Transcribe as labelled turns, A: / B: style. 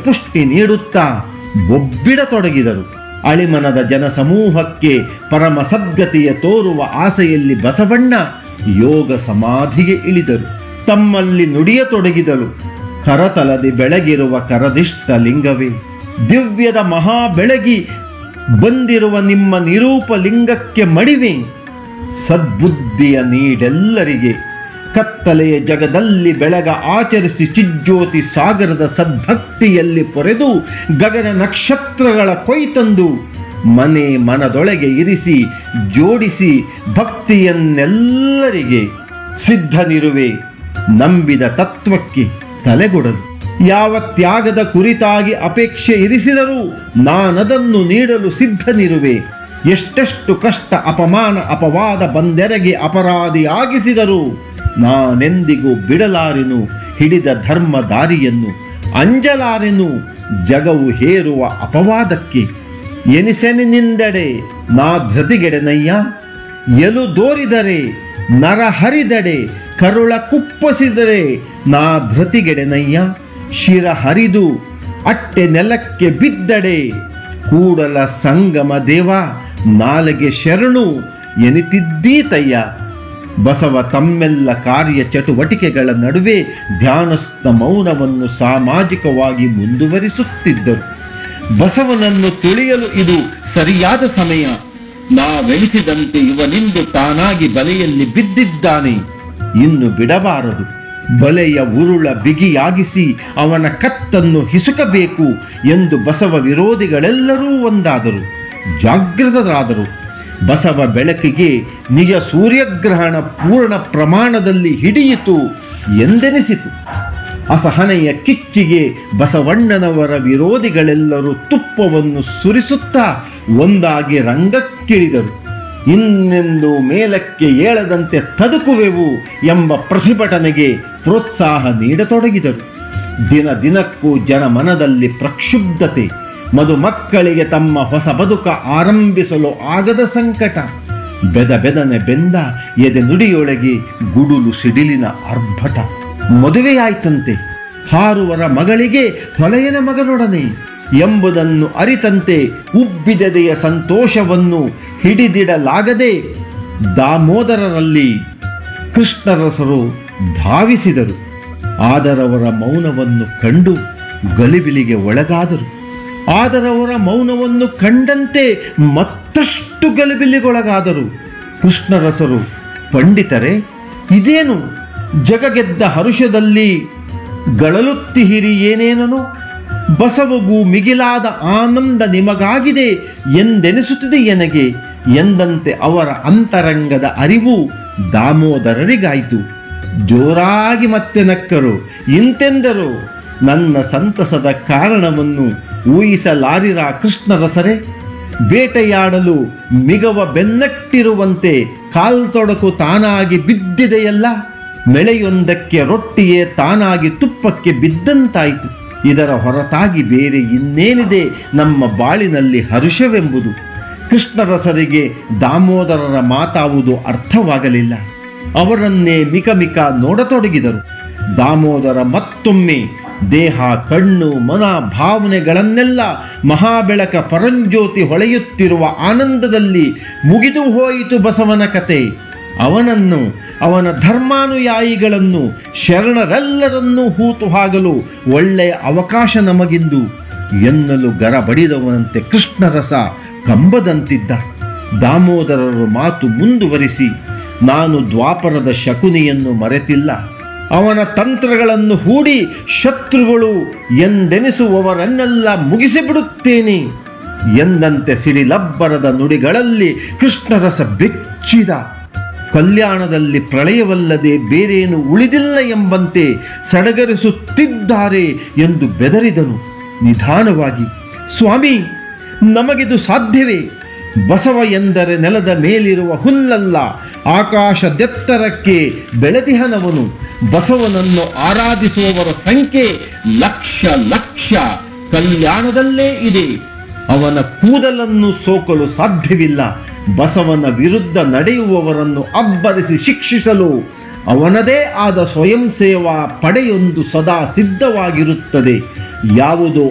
A: ಪುಷ್ಟಿ ನೀಡುತ್ತಾ ಒಬ್ಬಿಡತೊಡಗಿದರು ಅಳಿಮನದ ಜನಸಮೂಹಕ್ಕೆ ಪರಮ ಸದ್ಗತಿಯ ತೋರುವ ಆಸೆಯಲ್ಲಿ ಬಸವಣ್ಣ ಯೋಗ ಸಮಾಧಿಗೆ ಇಳಿದರು ತಮ್ಮಲ್ಲಿ ನುಡಿಯತೊಡಗಿದರು ಕರತಲದಿ ಬೆಳಗಿರುವ ಕರದಿಷ್ಟ ಲಿಂಗವೇ ದಿವ್ಯದ ಮಹಾ ಬೆಳಗಿ ಬಂದಿರುವ ನಿಮ್ಮ ನಿರೂಪ ಲಿಂಗಕ್ಕೆ ಮಡಿವೆ ಸದ್ಬುದ್ಧಿಯ ನೀಡೆಲ್ಲರಿಗೆ ಕತ್ತಲೆಯ ಜಗದಲ್ಲಿ ಬೆಳಗ ಆಚರಿಸಿ ಚಿಜ್ಯೋತಿ ಸಾಗರದ ಸದ್ಭಕ್ತಿಯಲ್ಲಿ ಪೊರೆದು ಗಗನ ನಕ್ಷತ್ರಗಳ ಕೊಯ್ತಂದು ಮನೆ ಮನದೊಳಗೆ ಇರಿಸಿ ಜೋಡಿಸಿ ಭಕ್ತಿಯನ್ನೆಲ್ಲರಿಗೆ ಸಿದ್ಧನಿರುವೆ ನಂಬಿದ ತತ್ವಕ್ಕೆ ತಲೆಗೊಡದು ಯಾವ ತ್ಯಾಗದ ಕುರಿತಾಗಿ ಅಪೇಕ್ಷೆ ಇರಿಸಿದರೂ ನಾನದನ್ನು ನೀಡಲು ಸಿದ್ಧನಿರುವೆ ಎಷ್ಟೆಷ್ಟು ಕಷ್ಟ ಅಪಮಾನ ಅಪವಾದ ಬಂದೆರಗಿ ಅಪರಾಧಿಯಾಗಿಸಿದರು ನಾನೆಂದಿಗೂ ಬಿಡಲಾರೆನು ಹಿಡಿದ ಧರ್ಮ ದಾರಿಯನ್ನು ಅಂಜಲಾರೆನು ಜಗವು ಹೇರುವ ಅಪವಾದಕ್ಕೆ ಎನಿಸೆನಿಂದೆಡೆ ನಾ ಧೃತಿಗೆಡೆನಯ್ಯ ಎಲು ದೋರಿದರೆ ನರ ಹರಿದಡೆ ಕರುಳ ಕುಪ್ಪಸಿದರೆ ನಾ ಧೃತಿಗೆಡೆನಯ್ಯ ಶಿರ ಹರಿದು ಅಟ್ಟೆ ನೆಲಕ್ಕೆ ಬಿದ್ದಡೆ ಕೂಡಲ ಸಂಗಮ ದೇವ ನಾಲೆಗೆ ಶರಣು ಎನಿತಿದ್ದೀತಯ್ಯ ಬಸವ ತಮ್ಮೆಲ್ಲ ಕಾರ್ಯ ಚಟುವಟಿಕೆಗಳ ನಡುವೆ ಧ್ಯಾನಸ್ಥ ಮೌನವನ್ನು ಸಾಮಾಜಿಕವಾಗಿ ಮುಂದುವರಿಸುತ್ತಿದ್ದರು ಬಸವನನ್ನು ತುಳಿಯಲು ಇದು ಸರಿಯಾದ ಸಮಯ ನಾವೆಣಿಸಿದಂತೆ ಇವನಿಂದು ತಾನಾಗಿ ಬಲೆಯಲ್ಲಿ ಬಿದ್ದಿದ್ದಾನೆ ಇನ್ನು ಬಿಡಬಾರದು ಬಲೆಯ ಉರುಳ ಬಿಗಿಯಾಗಿಸಿ ಅವನ ಕತ್ತನ್ನು ಹಿಸುಕಬೇಕು ಎಂದು ಬಸವ ವಿರೋಧಿಗಳೆಲ್ಲರೂ ಒಂದಾದರು ಜಾಗೃತರಾದರು ಬಸವ ಬೆಳಕಿಗೆ ನಿಜ ಸೂರ್ಯಗ್ರಹಣ ಪೂರ್ಣ ಪ್ರಮಾಣದಲ್ಲಿ ಹಿಡಿಯಿತು ಎಂದೆನಿಸಿತು ಅಸಹನೆಯ ಕಿಚ್ಚಿಗೆ ಬಸವಣ್ಣನವರ ವಿರೋಧಿಗಳೆಲ್ಲರೂ ತುಪ್ಪವನ್ನು ಸುರಿಸುತ್ತಾ ಒಂದಾಗಿ ರಂಗಕ್ಕಿಳಿದರು ಇನ್ನೆಂದು ಮೇಲಕ್ಕೆ ಏಳದಂತೆ ತದುಕುವೆವು ಎಂಬ ಪ್ರತಿಭಟನೆಗೆ ಪ್ರೋತ್ಸಾಹ ನೀಡತೊಡಗಿದರು ದಿನ ದಿನಕ್ಕೂ ಜನಮನದಲ್ಲಿ ಪ್ರಕ್ಷುಬ್ಧತೆ ಮಧುಮಕ್ಕಳಿಗೆ ತಮ್ಮ ಹೊಸ ಬದುಕ ಆರಂಭಿಸಲು ಆಗದ ಸಂಕಟ ಬೆದ ಬೆದನೆ ಬೆಂದ ಎದೆ ನುಡಿಯೊಳಗೆ ಗುಡುಲು ಸಿಡಿಲಿನ ಆರ್ಭಟ ಮದುವೆಯಾಯ್ತಂತೆ ಹಾರುವರ ಮಗಳಿಗೆ ಹೊಲೆಯನ ಮಗನೊಡನೆ ಎಂಬುದನ್ನು ಅರಿತಂತೆ ಉಬ್ಬಿದೆದೆಯ ಸಂತೋಷವನ್ನು ಹಿಡಿದಿಡಲಾಗದೆ ದಾಮೋದರರಲ್ಲಿ ಕೃಷ್ಣರಸರು ಧಾವಿಸಿದರು ಆದರವರ ಮೌನವನ್ನು ಕಂಡು ಗಲಿಬಿಲಿಗೆ ಒಳಗಾದರು ಆದರವರ ಮೌನವನ್ನು ಕಂಡಂತೆ ಮತ್ತಷ್ಟು ಗಲಿಬಿಲಿಗೊಳಗಾದರು ಕೃಷ್ಣರಸರು ಪಂಡಿತರೆ ಇದೇನು ಜಗಗೆದ್ದ ಹರುಷದಲ್ಲಿ ಗಳಲುತ್ತಿಹಿರಿ ಏನೇನನು ಬಸವಗೂ ಮಿಗಿಲಾದ ಆನಂದ ನಿಮಗಾಗಿದೆ ಎಂದೆನಿಸುತ್ತಿದೆ ಎನಗೆ ಎಂದಂತೆ ಅವರ ಅಂತರಂಗದ ಅರಿವು ದಾಮೋದರರಿಗಾಯಿತು ಜೋರಾಗಿ ಮತ್ತೆ ನಕ್ಕರು ಇಂತೆಂದರು ನನ್ನ ಸಂತಸದ ಕಾರಣವನ್ನು ಊಹಿಸಲಾರಿರ ಕೃಷ್ಣರಸರೇ ಬೇಟೆಯಾಡಲು ಮಿಗವ ಬೆನ್ನಟ್ಟಿರುವಂತೆ ಕಾಲ್ತೊಡಕು ತಾನಾಗಿ ಬಿದ್ದಿದೆಯಲ್ಲ ಮೆಳೆಯೊಂದಕ್ಕೆ ರೊಟ್ಟಿಯೇ ತಾನಾಗಿ ತುಪ್ಪಕ್ಕೆ ಬಿದ್ದಂತಾಯಿತು ಇದರ ಹೊರತಾಗಿ ಬೇರೆ ಇನ್ನೇನಿದೆ ನಮ್ಮ ಬಾಳಿನಲ್ಲಿ ಹರುಷವೆಂಬುದು ಕೃಷ್ಣರಸರಿಗೆ ದಾಮೋದರರ ಮಾತಾವುದು ಅರ್ಥವಾಗಲಿಲ್ಲ ಅವರನ್ನೇ ಮಿಕಮಿಕ ನೋಡತೊಡಗಿದರು ದಾಮೋದರ ಮತ್ತೊಮ್ಮೆ ದೇಹ ಕಣ್ಣು ಮನ ಭಾವನೆಗಳನ್ನೆಲ್ಲ ಮಹಾಬೆಳಕ ಪರಂಜ್ಯೋತಿ ಹೊಳೆಯುತ್ತಿರುವ ಆನಂದದಲ್ಲಿ ಮುಗಿದು ಹೋಯಿತು ಬಸವನ ಕತೆ ಅವನನ್ನು ಅವನ ಧರ್ಮಾನುಯಾಯಿಗಳನ್ನು ಶರಣರೆಲ್ಲರನ್ನೂ ಹೂತು ಹಾಗಲು ಒಳ್ಳೆಯ ಅವಕಾಶ ನಮಗಿಂದು ಎನ್ನಲು ಗರ ಬಡಿದವನಂತೆ ಕೃಷ್ಣರಸ ಕಂಬದಂತಿದ್ದ ದಾಮೋದರರು ಮಾತು ಮುಂದುವರಿಸಿ ನಾನು ದ್ವಾಪರದ ಶಕುನಿಯನ್ನು ಮರೆತಿಲ್ಲ ಅವನ ತಂತ್ರಗಳನ್ನು ಹೂಡಿ ಶತ್ರುಗಳು ಎಂದೆನಿಸುವವರನ್ನೆಲ್ಲ ಮುಗಿಸಿಬಿಡುತ್ತೇನೆ ಎಂದಂತೆ ಸಿಡಿಲಬ್ಬರದ ನುಡಿಗಳಲ್ಲಿ ಕೃಷ್ಣರಸ ಬೆಚ್ಚಿದ ಕಲ್ಯಾಣದಲ್ಲಿ ಪ್ರಳಯವಲ್ಲದೆ ಬೇರೇನು ಉಳಿದಿಲ್ಲ ಎಂಬಂತೆ ಸಡಗರಿಸುತ್ತಿದ್ದಾರೆ ಎಂದು ಬೆದರಿದನು ನಿಧಾನವಾಗಿ ಸ್ವಾಮಿ ನಮಗಿದು ಸಾಧ್ಯವೇ ಬಸವ ಎಂದರೆ ನೆಲದ ಮೇಲಿರುವ ಹುಲ್ಲಲ್ಲ ಆಕಾಶದೆತ್ತರಕ್ಕೆ ಬೆಳೆದಿಹನವನು ಬಸವನನ್ನು ಆರಾಧಿಸುವವರ ಸಂಖ್ಯೆ ಲಕ್ಷ ಲಕ್ಷ ಕಲ್ಯಾಣದಲ್ಲೇ ಇದೆ ಅವನ ಕೂದಲನ್ನು ಸೋಕಲು ಸಾಧ್ಯವಿಲ್ಲ ಬಸವನ ವಿರುದ್ಧ ನಡೆಯುವವರನ್ನು ಅಬ್ಬರಿಸಿ ಶಿಕ್ಷಿಸಲು ಅವನದೇ ಆದ ಸ್ವಯಂ ಸೇವಾ ಪಡೆಯೊಂದು ಸದಾ ಸಿದ್ಧವಾಗಿರುತ್ತದೆ ಯಾವುದೋ